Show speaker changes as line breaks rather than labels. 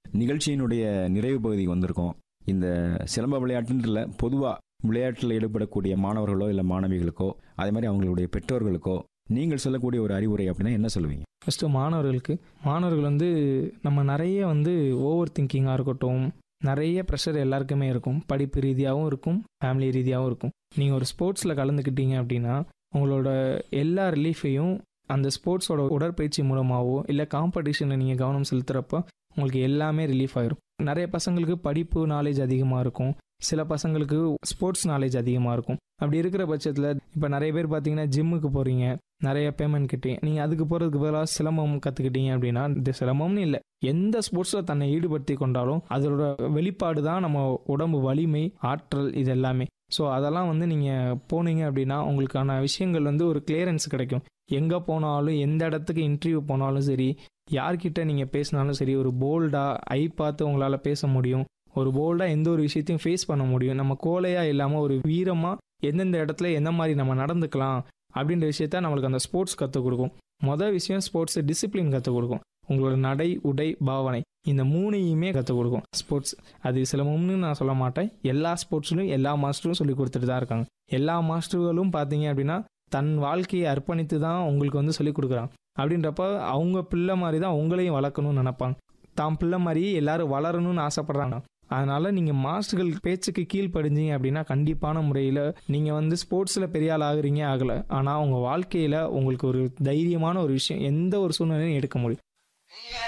நிகழ்ச்சியினுடைய நிறைவு பகுதிக்கு வந்திருக்கோம் இந்த சிலம்ப விளையாட்டுன்றல பொதுவாக விளையாட்டில் ஈடுபடக்கூடிய மாணவர்களோ இல்லை மாணவிகளுக்கோ அதே மாதிரி அவங்களுடைய பெற்றோர்களுக்கோ நீங்கள் சொல்லக்கூடிய ஒரு அறிவுரை அப்படின்னா என்ன சொல்லுவீங்க
ஃபஸ்ட்டு மாணவர்களுக்கு மாணவர்கள் வந்து நம்ம நிறைய வந்து ஓவர் திங்கிங்காக இருக்கட்டும் நிறைய ப்ரெஷர் எல்லாருக்குமே இருக்கும் படிப்பு ரீதியாகவும் இருக்கும் ஃபேமிலி ரீதியாகவும் இருக்கும் நீங்கள் ஒரு ஸ்போர்ட்ஸில் கலந்துக்கிட்டீங்க அப்படின்னா உங்களோட எல்லா ரிலீஃபையும் அந்த ஸ்போர்ட்ஸோட உடற்பயிற்சி மூலமாகவோ இல்லை காம்படிஷனில் நீங்கள் கவனம் செலுத்துகிறப்ப உங்களுக்கு எல்லாமே ரிலீஃப் ஆயிரும் நிறைய பசங்களுக்கு படிப்பு நாலேஜ் அதிகமாக இருக்கும் சில பசங்களுக்கு ஸ்போர்ட்ஸ் நாலேஜ் அதிகமாக இருக்கும் அப்படி இருக்கிற பட்சத்தில் இப்போ நிறைய பேர் பார்த்தீங்கன்னா ஜிம்முக்கு போகிறீங்க நிறைய பேமெண்ட் கிட்டீங்க நீங்கள் அதுக்கு போகிறதுக்கு பதிலாக சிலம்பம் கற்றுக்கிட்டீங்க அப்படின்னா இந்த சிலம்பம்னு இல்லை எந்த ஸ்போர்ட்ஸில் தன்னை ஈடுபடுத்தி கொண்டாலும் அதோட வெளிப்பாடு தான் நம்ம உடம்பு வலிமை ஆற்றல் இது எல்லாமே ஸோ அதெல்லாம் வந்து நீங்கள் போனீங்க அப்படின்னா உங்களுக்கான விஷயங்கள் வந்து ஒரு கிளியரன்ஸ் கிடைக்கும் எங்கே போனாலும் எந்த இடத்துக்கு இன்டர்வியூ போனாலும் சரி யார்கிட்ட நீங்கள் பேசினாலும் சரி ஒரு போல்டாக ஐ பார்த்து உங்களால் பேச முடியும் ஒரு போல்டாக எந்த ஒரு விஷயத்தையும் ஃபேஸ் பண்ண முடியும் நம்ம கோலையாக இல்லாமல் ஒரு வீரமாக எந்தெந்த இடத்துல எந்த மாதிரி நம்ம நடந்துக்கலாம் அப்படின்ற விஷயத்த நம்மளுக்கு அந்த ஸ்போர்ட்ஸ் கற்றுக் கொடுக்கும் மொதல் விஷயம் ஸ்போர்ட்ஸ் டிசிப்ளின் கற்றுக் கொடுக்கும் உங்களோட நடை உடை பாவனை இந்த மூணையுமே கற்றுக் கொடுக்கும் ஸ்போர்ட்ஸ் அது சிலம்பம்னு நான் சொல்ல மாட்டேன் எல்லா ஸ்போர்ட்ஸ்லையும் எல்லா மாஸ்டரும் சொல்லி கொடுத்துட்டு தான் இருக்காங்க எல்லா மாஸ்டர்களும் பார்த்தீங்க அப்படின்னா தன் வாழ்க்கையை அர்ப்பணித்து தான் உங்களுக்கு வந்து சொல்லிக் கொடுக்குறாங்க அப்படின்றப்ப அவங்க பிள்ளை மாதிரி தான் உங்களையும் வளர்க்கணும்னு நினைப்பாங்க தாம் பிள்ளை மாதிரி எல்லாரும் வளரணும்னு ஆசைப்படுறாங்க அதனால நீங்கள் மாஸ்டர்கள் பேச்சுக்கு கீழ்ப்படிஞ்சீங்க அப்படின்னா கண்டிப்பான முறையில் நீங்கள் வந்து ஸ்போர்ட்ஸில் பெரிய ஆள் ஆகுறீங்க ஆகலை ஆனால் உங்கள் வாழ்க்கையில் உங்களுக்கு ஒரு தைரியமான ஒரு விஷயம் எந்த ஒரு சூழ்நிலையும் எடுக்க முடியும்